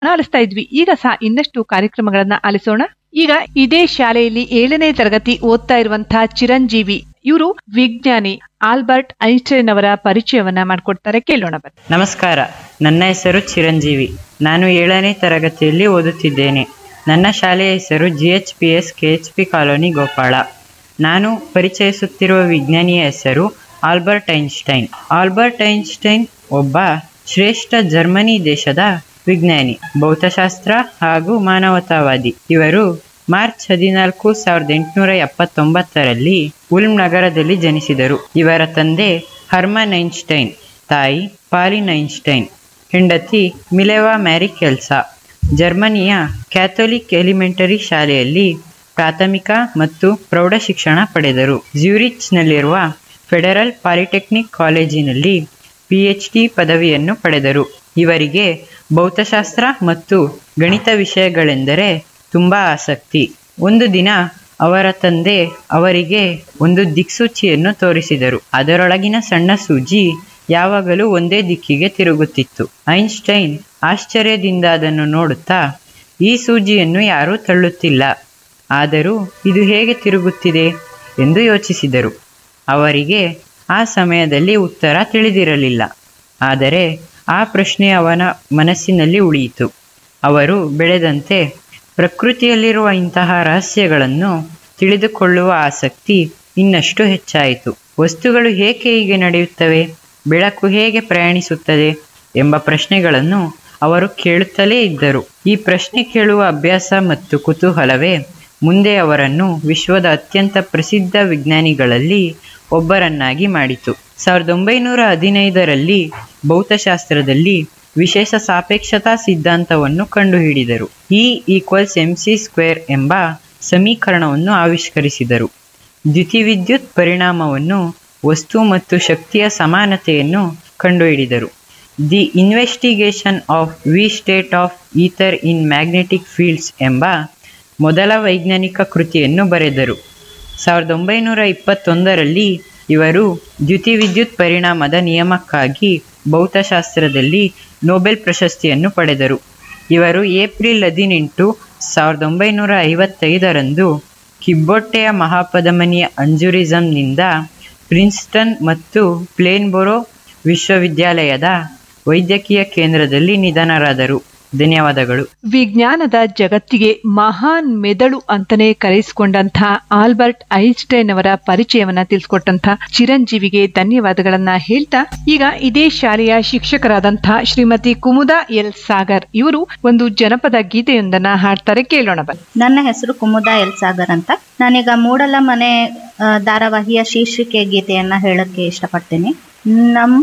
ಆಲಿಸ್ತಾ ಇದ್ವಿ ಈಗ ಸಹ ಇನ್ನಷ್ಟು ಕಾರ್ಯಕ್ರಮಗಳನ್ನ ಆಲಿಸೋಣ ಈಗ ಇದೇ ಶಾಲೆಯಲ್ಲಿ ಏಳನೇ ತರಗತಿ ಓದ್ತಾ ಇರುವಂತಹ ಚಿರಂಜೀವಿ ಇವರು ವಿಜ್ಞಾನಿ ಆಲ್ಬರ್ಟ್ ಐನ್ಸ್ಟೈನ್ ಅವರ ಪರಿಚಯವನ್ನ ಮಾಡ್ಕೊಡ್ತಾರೆ ಕೇಳೋಣ ಬನ್ನಿ ನಮಸ್ಕಾರ ನನ್ನ ಹೆಸರು ಚಿರಂಜೀವಿ ನಾನು ಏಳನೇ ತರಗತಿಯಲ್ಲಿ ಓದುತ್ತಿದ್ದೇನೆ ನನ್ನ ಶಾಲೆಯ ಹೆಸರು G H P S K H P colony Gopala ನಾನು ಪರಿಚಯಿಸುತ್ತಿರುವ ವಿಜ್ಞಾನಿಯ ಹೆಸರು ಆಲ್ಬರ್ಟ್ ಐನ್ಸ್ಟೈನ್ ಆಲ್ಬರ್ಟ್ ಐನ್ಸ್ಟೈನ್ ಒಬ್ಬ ಶ್ರೇಷ್ಠ ಜರ್ಮನಿ ದೇಶದ ವಿಜ್ಞಾನಿ ಭೌತಶಾಸ್ತ್ರ ಹಾಗೂ ಮಾನವತಾವಾದಿ ಇವರು ಮಾರ್ಚ್ ಹದಿನಾಲ್ಕು ಸಾವಿರದ ಎಂಟುನೂರ ಎಪ್ಪತ್ತೊಂಬತ್ತರಲ್ಲಿ ಉಲ್ಮ್ ನಗರದಲ್ಲಿ ಜನಿಸಿದರು ಇವರ ತಂದೆ ಹರ್ಮನ್ ಐನ್ಸ್ಟೈನ್ ತಾಯಿ ಪಾಲಿನ್ ಐನ್ಸ್ಟೈನ್ ಹೆಂಡತಿ ಮಿಲೆವಾ ಮ್ಯಾರಿ ಕೆಲ್ಸಾ ಜರ್ಮನಿಯ ಕ್ಯಾಥೋಲಿಕ್ ಎಲಿಮೆಂಟರಿ ಶಾಲೆಯಲ್ಲಿ ಪ್ರಾಥಮಿಕ ಮತ್ತು ಪ್ರೌಢ ಶಿಕ್ಷಣ ಪಡೆದರು ಜ್ಯೂರಿಚ್ನಲ್ಲಿರುವ ಫೆಡರಲ್ ಪಾಲಿಟೆಕ್ನಿಕ್ ಕಾಲೇಜಿನಲ್ಲಿ ಪಿಎಚ್ಡಿ ಪದವಿಯನ್ನು ಪಡೆದರು ಇವರಿಗೆ ಭೌತಶಾಸ್ತ್ರ ಮತ್ತು ಗಣಿತ ವಿಷಯಗಳೆಂದರೆ ತುಂಬ ಆಸಕ್ತಿ ಒಂದು ದಿನ ಅವರ ತಂದೆ ಅವರಿಗೆ ಒಂದು ದಿಕ್ಸೂಚಿಯನ್ನು ತೋರಿಸಿದರು ಅದರೊಳಗಿನ ಸಣ್ಣ ಸೂಜಿ ಯಾವಾಗಲೂ ಒಂದೇ ದಿಕ್ಕಿಗೆ ತಿರುಗುತ್ತಿತ್ತು ಐನ್ಸ್ಟೈನ್ ಆಶ್ಚರ್ಯದಿಂದ ಅದನ್ನು ನೋಡುತ್ತಾ ಈ ಸೂಜಿಯನ್ನು ಯಾರೂ ತಳ್ಳುತ್ತಿಲ್ಲ ಆದರೂ ಇದು ಹೇಗೆ ತಿರುಗುತ್ತಿದೆ ಎಂದು ಯೋಚಿಸಿದರು ಅವರಿಗೆ ಆ ಸಮಯದಲ್ಲಿ ಉತ್ತರ ತಿಳಿದಿರಲಿಲ್ಲ ಆದರೆ ಆ ಪ್ರಶ್ನೆ ಅವನ ಮನಸ್ಸಿನಲ್ಲಿ ಉಳಿಯಿತು ಅವರು ಬೆಳೆದಂತೆ ಪ್ರಕೃತಿಯಲ್ಲಿರುವ ಇಂತಹ ರಹಸ್ಯಗಳನ್ನು ತಿಳಿದುಕೊಳ್ಳುವ ಆಸಕ್ತಿ ಇನ್ನಷ್ಟು ಹೆಚ್ಚಾಯಿತು ವಸ್ತುಗಳು ಏಕೆ ಹೀಗೆ ನಡೆಯುತ್ತವೆ ಬೆಳಕು ಹೇಗೆ ಪ್ರಯಾಣಿಸುತ್ತದೆ ಎಂಬ ಪ್ರಶ್ನೆಗಳನ್ನು ಅವರು ಕೇಳುತ್ತಲೇ ಇದ್ದರು ಈ ಪ್ರಶ್ನೆ ಕೇಳುವ ಅಭ್ಯಾಸ ಮತ್ತು ಕುತೂಹಲವೇ ಮುಂದೆ ಅವರನ್ನು ವಿಶ್ವದ ಅತ್ಯಂತ ಪ್ರಸಿದ್ಧ ವಿಜ್ಞಾನಿಗಳಲ್ಲಿ ಒಬ್ಬರನ್ನಾಗಿ ಮಾಡಿತು ಸಾವಿರದ ಒಂಬೈನೂರ ಹದಿನೈದರಲ್ಲಿ ಭೌತಶಾಸ್ತ್ರದಲ್ಲಿ ವಿಶೇಷ ಸಾಪೇಕ್ಷತಾ ಸಿದ್ಧಾಂತವನ್ನು ಕಂಡುಹಿಡಿದರು E equals M C square ಎಂಬ ಸಮೀಕರಣವನ್ನು ಆವಿಷ್ಕರಿಸಿದರು ದ್ಯುತಿವಿದ್ಯುತ್ ಪರಿಣಾಮವನ್ನು ವಸ್ತು ಮತ್ತು ಶಕ್ತಿಯ ಸಮಾನತೆಯನ್ನು ಕಂಡುಹಿಡಿದರು the investigation of the state of ether in magnetic fields ಎಂಬ ಮೊದಲ ವೈಜ್ಞಾನಿಕ ಕೃತಿಯನ್ನು ಬರೆದರು ಸಾವಿರದ ಒಂಬೈನೂರ ಇಪ್ಪತ್ತೊಂದರಲ್ಲಿ ಇವರು ದ್ಯುತಿವಿದ್ಯುತ್ ಪರಿಣಾಮದ ನಿಯಮಕ್ಕಾಗಿ ಭೌತಶಾಸ್ತ್ರದಲ್ಲಿ ನೊಬೆಲ್ ಪ್ರಶಸ್ತಿಯನ್ನು ಪಡೆದರು ಇವರು ಏಪ್ರಿಲ್ ಹದಿನೆಂಟು ಸಾವಿರದ ಒಂಬೈನೂರ ಐವತ್ತೈದರಂದು ಕಿಬ್ಬೊಟ್ಟೆಯ ಮಹಾಪಧಮನಿಯ ಅಂಜುರಿಸಮ್ನಿಂದ ಪ್ರಿನ್ಸ್ಟನ್ ಮತ್ತು ಪ್ಲೇನ್ಬೋರೋ ವಿಶ್ವವಿದ್ಯಾಲಯದ ವೈದ್ಯಕೀಯ ಕೇಂದ್ರದಲ್ಲಿ ನಿಧನರಾದರು ಧನ್ಯವಾದಗಳು ವಿಜ್ಞಾನದ ಜಗತ್ತಿಗೆ ಮಹಾನ್ ಮೆದುಳು ಅಂತಾನೆ ಕರೆಯಿಸಿಕೊಂಡಂತಹ ಆಲ್ಬರ್ಟ್ ಐನ್ಸ್ಟೈನ್ ಅವರ ಪರಿಚಯವನ್ನ ತಿಳಿಸ್ಕೊಟ್ಟಂತಹ ಚಿರಂಜೀವಿಗೆ ಧನ್ಯವಾದಗಳನ್ನ ಹೇಳ್ತಾ ಈಗ ಇದೇ ಶಾಲೆಯ ಶಿಕ್ಷಕರಾದಂತಹ ಶ್ರೀಮತಿ ಕುಮುದಾ ಎಲ್ ಸಾಗರ್ ಇವರು ಒಂದು ಜನಪದ ಗೀತೆಯೊಂದನ್ನ ಹಾಡ್ತಾರೆ ಕೇಳೋಣ ಬನ್ನಿ ನನ್ನ ಹೆಸರು ಕುಮುದಾ ಎಲ್ ಸಾಗರ್ ಅಂತ ನಾನೀಗ ಮೂಡಲ ಮನೆ ಆ, ಧಾರಾವಾಹಿಯ ಶೀರ್ಷಿಕೆ ಗೀತೆಯನ್ನ ಹೇಳಕ್ಕೆ ಇಷ್ಟಪಡ್ತೀನಿ ನಮ್ಮ